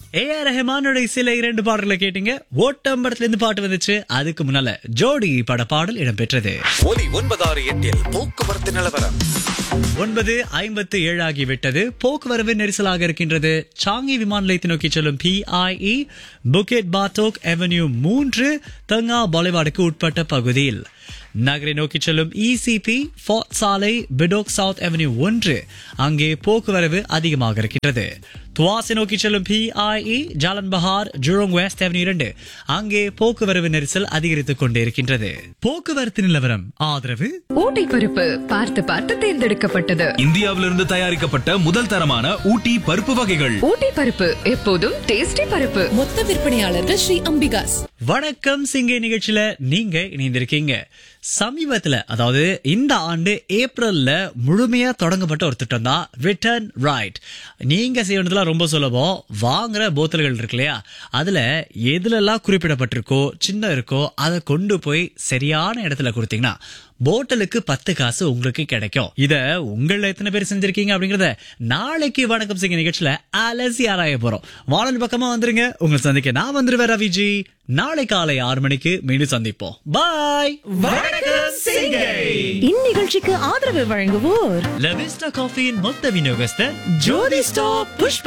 A R ரஹ்மானோட சில இரண்டு பாடல்களை கேட்டீங்க ஓட்டம் படத்துல இருந்து பாட்டு வந்துச்சு அதுக்கு முன்னால ஜோடி பட பாடல் இடம்பெற்றது ஒலி ஒன்பதாறு எட்டில் போக்குவரத்து நிலவரம் ஒன்பது ஐம்பத்து ஏழு ஆகிவிட்டது போக்குவரவு நெரிசலாக இருக்கின்றது சாங்கி விமான நிலையத்தை நோக்கி செல்லும் பிஐஇ புக்கெட் பாட்டோக் அவென்யூ மூன்று தங்கா பாலிவாடுக்கு உட்பட்ட பகுதியில் நகரை நோக்கி செல்லும் இசிபி ஃபோர்ட் சாலை பிடோக் சவுத் அவென்யூ ஒன்று அங்கே போக்குவரவு அதிகமாக இருக்கின்றது துவாசை நோக்கி செல்லும் PIE Jalan Bahar Jurong west avenue இரண்டு அங்கே போக்குவரவு நெரிசல் அதிகரித்துக் கொண்டே இருக்கின்றது போக்குவரத்து நிலவரம் ஆதரவு ஊட்டி பருப்பு பார்த்து பார்த்து தேர்ந்தெடுக்கப்பட்டது இந்தியாவிலிருந்து தயாரிக்கப்பட்ட முதல் தரமான ஊட்டி பருப்பு வகைகள் ஊட்டி பருப்பு எப்போதும் டேஸ்டி பருப்பு மொத்த விற்பனையாளர்கள் ஸ்ரீ அம்பிகாஸ் வணக்கம் சிங்கே நிகழ்ச்சியில நீங்க இணைந்திருக்கீங்க சமீபத்துல அதாவது இந்த ஆண்டு ஏப்ரல்ல முழுமையா தொடங்கப்பட்ட ஒரு திட்டம் தான் ரிட்டர்ன் ரைட் நீங்க செய்யறதுலாம் ரொம்ப சுலபம் வாங்குற போத்தல்கள் இருக்கு இல்லையா அதுல எதுலெல்லாம் குறிப்பிடப்பட்டிருக்கோ சின்ன இருக்கோ அதை கொண்டு போய் சரியான இடத்துல கொடுத்தீங்கன்னா போட்டலுக்கு பத்து காசு உங்களுக்கு கிடைக்கும் இத உங்கள எத்தனை பேர் செஞ்சிருக்கீங்க அப்படிங்கறத நாளைக்கு வணக்கம் சிங்க நிகழ்ச்சியில அலசி ஆராய போறோம் வானொலி பக்கமா வந்துருங்க உங்களை சந்திக்க நான் வந்துருவேன் ரவிஜி நாளை காலை ஆறு மணிக்கு மீண்டும் சந்திப்போம் பாய் வணக்கம் சிங்கை இந்நிகழ்ச்சிக்கு ஆதரவு வழங்குவோர் லவிஸ்டா காஃபியின் மொத்த விநியோகஸ்தர் ஜோதி ஸ்டாப் புஷ்ப